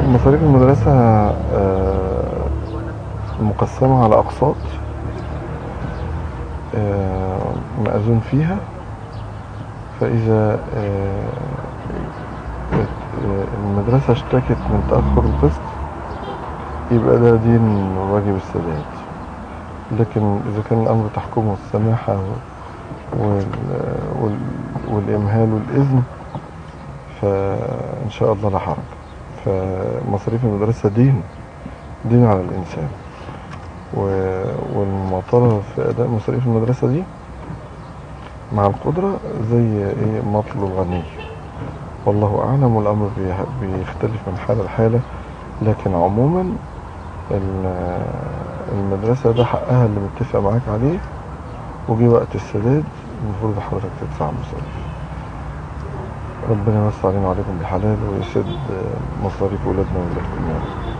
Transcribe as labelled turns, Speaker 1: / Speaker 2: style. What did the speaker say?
Speaker 1: مصاريف المدرسة آه، مقسمة على أقساط آه، مأذون فيها فإذا آه، آه، المدرسة اشتكت من تأخر القسط يبقى ده دين واجب السداد لكن إذا كان الأمر تحكمه السماحة وال وال والإمهال والإذن فإن شاء الله لا حرج فمصاريف المدرسة دين دين على الإنسان و- والمطالبة في أداء مصاريف المدرسة دي مع القدرة زي إيه مطل الغني والله أعلم والأمر بيه- بيختلف من حالة لحالة لكن عموما ال- المدرسة ده حقها اللي متفق معاك عليه وجي وقت السداد المفروض حضرتك تدفع مصاريف ربنا يوسع علينا وعليكم بالحلال ويسد مصاريف ولادنا وولادكم يا رب